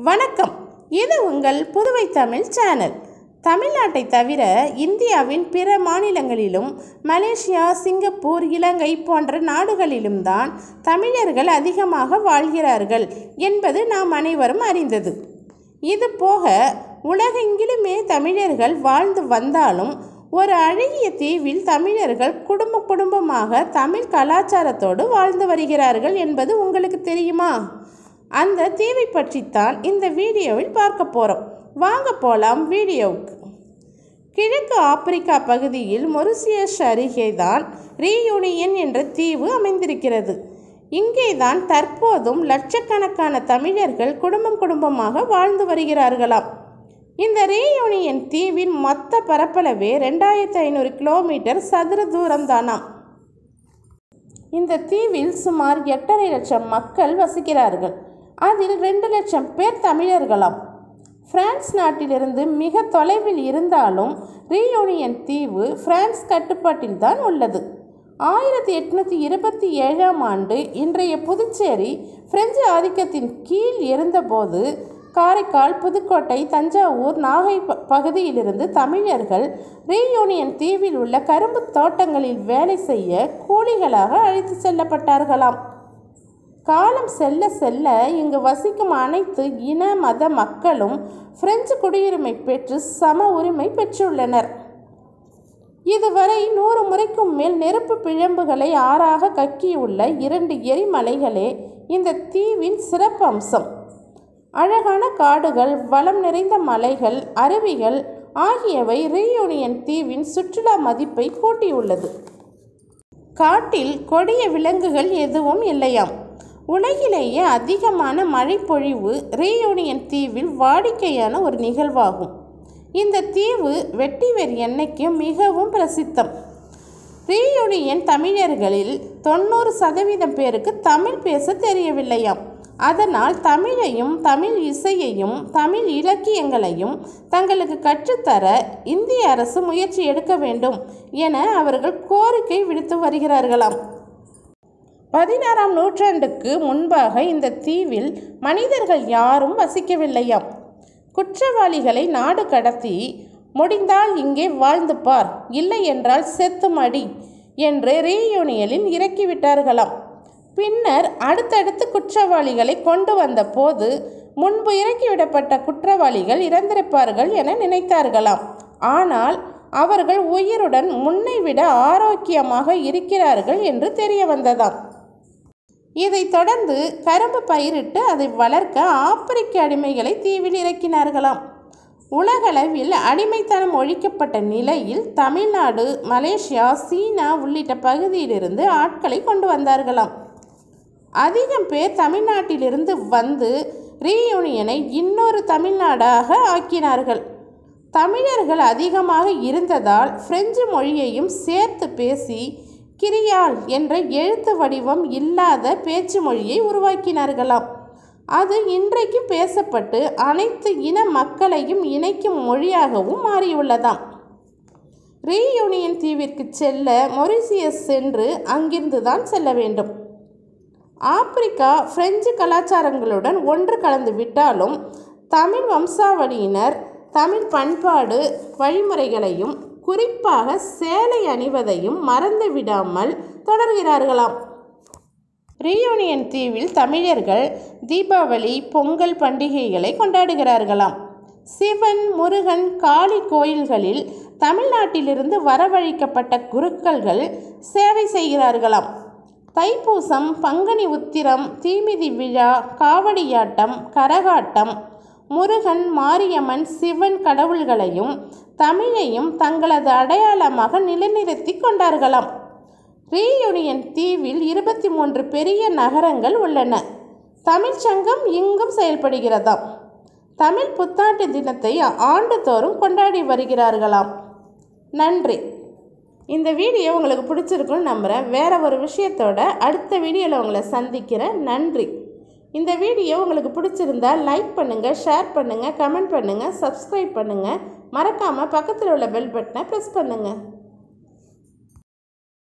வணக்கம் இது உங்கள் புதுவை தமிழ் சேனல் தமிழ்நாட்டை தவிர இந்தியாவின் பிற மாநிலங்களிலும் மலேசியா சிங்கப்பூர் இலங்கை போன்ற நாடுகளிலும் தான் தமிழர்கள் அதிகமாக வாழ்கிறார்கள் என்பது நாம் அனைவரும் அறிந்தது இது போக உலகெங்கிலுமே தமிழர்கள் வாழ்ந்து வந்தாலும் ஒரு அழகிய தீவில் தமிழர்கள் குடும்ப குடும்பமாக தமிழ் கலாச்சாரத்தோடு வாழ்ந்து வருகிறார்கள் என்பது உங்களுக்கு தெரியுமா அந்த தீவை பற்றித்தான் இந்த வீடியோவில் பார்க்க போகிறோம் வாங்க போகலாம் வீடியோவுக்கு கிழக்கு ஆப்பிரிக்கா பகுதியில் மொரிசியஸ் அருகே தான் ரீயூனியன் என்ற தீவு அமைந்திருக்கிறது இங்கேதான் தற்போதும் லட்சக்கணக்கான தமிழர்கள் குடும்பம் குடும்பமாக வாழ்ந்து வருகிறார்களாம் இந்த ரீயூனியன் தீவின் மொத்த பரப்பளவே ரெண்டாயிரத்தி ஐநூறு கிலோமீட்டர் சதுர தூரம் தானாம் இந்த தீவில் சுமார் எட்டரை லட்சம் மக்கள் வசிக்கிறார்கள் அதில் ரெண்டு லட்சம் பேர் தமிழர்களாம் பிரான்ஸ் நாட்டிலிருந்து மிக தொலைவில் இருந்தாலும் ரீயூனியன் தீவு பிரான்ஸ் கட்டுப்பாட்டில் தான் உள்ளது ஆயிரத்தி எட்நூற்றி இருபத்தி ஏழாம் ஆண்டு இன்றைய புதுச்சேரி பிரெஞ்சு ஆதிக்கத்தின் கீழ் இருந்தபோது காரைக்கால் புதுக்கோட்டை தஞ்சாவூர் நாகை ப- பகுதியிலிருந்து தமிழர்கள் ரீயூனியன் தீவில் உள்ள கரும்பு தோட்டங்களில் வேலை செய்ய கூலிகளாக அழைத்து செல்லப்பட்டார்களாம் காலம் செல்ல செல்ல இங்கு வசிக்கும் அனைத்து இன மத மக்களும் பிரெஞ்சு குடியுரிமை பெற்று சம உரிமை பெற்றுள்ளனர் இதுவரை நூறு முறைக்கும் மேல் நெருப்பு பிழம்புகளை ஆறாக கக்கியுள்ள இரண்டு எரிமலைகளே இந்த தீவின் சிறப்பு அம்சம் அழகான காடுகள் வளம் நிறைந்த மலைகள் அருவிகள் ஆகியவை ரீயூனியன் தீவின் சுற்றுலா மதிப்பை கூட்டியுள்ளது காட்டில் கொடிய விலங்குகள் எதுவும் இல்லையாம் உலகிலேயே அதிகமான மழைப்பொழிவு ரீயூனியன் தீவில் வாடிக்கையான ஒரு நிகழ்வாகும் இந்த தீவு வெட்டிவேர் எண்ணெய்க்கு மிகவும் பிரசித்தம் ரீயூனியன் தமிழர்களில் தொண்ணூறு சதவீதம் பேருக்கு தமிழ் பேச தெரியவில்லையாம் அதனால் தமிழையும் தமிழ் இசையையும் தமிழ் இலக்கியங்களையும் தங்களுக்கு கற்றுத்தர இந்திய அரசு முயற்சி எடுக்க வேண்டும் என அவர்கள் கோரிக்கை விடுத்து வருகிறார்களாம் பதினாறாம் நூற்றாண்டுக்கு முன்பாக இந்த தீவில் மனிதர்கள் யாரும் வசிக்கவில்லையாம் குற்றவாளிகளை நாடு கடத்தி முடிந்தால் இங்கே வாழ்ந்து பார் இல்லை என்றால் செத்து மடி என்று ரீயூனியனில் இறக்கிவிட்டார்களாம் பின்னர் அடுத்தடுத்து குற்றவாளிகளை கொண்டு வந்த போது முன்பு இறக்கிவிடப்பட்ட குற்றவாளிகள் இறந்திருப்பார்கள் என நினைத்தார்களாம் ஆனால் அவர்கள் உயிருடன் முன்னை விட ஆரோக்கியமாக இருக்கிறார்கள் என்று தெரிய வந்ததாம் இதைத் தொடர்ந்து கரும்பு பயிரிட்டு அதை வளர்க்க ஆப்பிரிக்க அடிமைகளை தீவில் இறக்கினார்களாம் உலகளவில் அடிமைத்தனம் ஒழிக்கப்பட்ட நிலையில் தமிழ்நாடு மலேசியா சீனா உள்ளிட்ட பகுதியிலிருந்து ஆட்களை கொண்டு வந்தார்களாம் அதிகம் பேர் தமிழ்நாட்டிலிருந்து வந்து ரீயூனியனை இன்னொரு தமிழ்நாடாக ஆக்கினார்கள் தமிழர்கள் அதிகமாக இருந்ததால் பிரெஞ்சு மொழியையும் சேர்த்து பேசி கிரியால் என்ற எழுத்து வடிவம் இல்லாத பேச்சு மொழியை உருவாக்கினார்களாம் அது இன்றைக்கு பேசப்பட்டு அனைத்து இன மக்களையும் இணைக்கும் மொழியாகவும் மாறியுள்ளதாம் ரீயூனியன் தீவிற்கு செல்ல மொரிசியஸ் சென்று அங்கிருந்து தான் செல்ல வேண்டும் ஆப்பிரிக்கா பிரெஞ்சு கலாச்சாரங்களுடன் ஒன்று கலந்து விட்டாலும் தமிழ் வம்சாவளியினர் தமிழ் பண்பாடு வழிமுறைகளையும் குறிப்பாக சேலை அணிவதையும் மறந்து விடாமல் தொடர்கிறார்களாம் ரீயூனியன் தீவில் தமிழர்கள் தீபாவளி பொங்கல் பண்டிகைகளை கொண்டாடுகிறார்களாம் சிவன் முருகன் காளி கோயில்களில் தமிழ்நாட்டிலிருந்து வரவழைக்கப்பட்ட குருக்கள்கள் சேவை செய்கிறார்களாம் தைப்பூசம் பங்குனி உத்திரம் தீமிதி விழா காவடியாட்டம் கரகாட்டம் முருகன் மாரியம்மன் சிவன் கடவுள்களையும் தமிழையும் தங்களது அடையாளமாக நிலைநிறுத்தி கொண்டார்களாம் ரீயூனியன் தீவில் இருபத்தி மூன்று பெரிய நகரங்கள் உள்ளன தமிழ்ச்சங்கம் இங்கும் செயல்படுகிறதாம் தமிழ் புத்தாண்டு தினத்தை ஆண்டுதோறும் கொண்டாடி வருகிறார்களாம் நன்றி இந்த வீடியோ உங்களுக்கு பிடிச்சிருக்குன்னு நம்புகிறேன் வேற ஒரு விஷயத்தோட அடுத்த வீடியோவில் உங்களை சந்திக்கிறேன் நன்றி இந்த வீடியோ உங்களுக்கு பிடிச்சிருந்தா லைக் பண்ணுங்கள் ஷேர் பண்ணுங்கள் கமெண்ட் பண்ணுங்கள் சப்ஸ்கிரைப் பண்ணுங்கள் மறக்காமல் பக்கத்தில் உள்ள பெல் பட்டனை ப்ரெஸ் பண்ணுங்கள்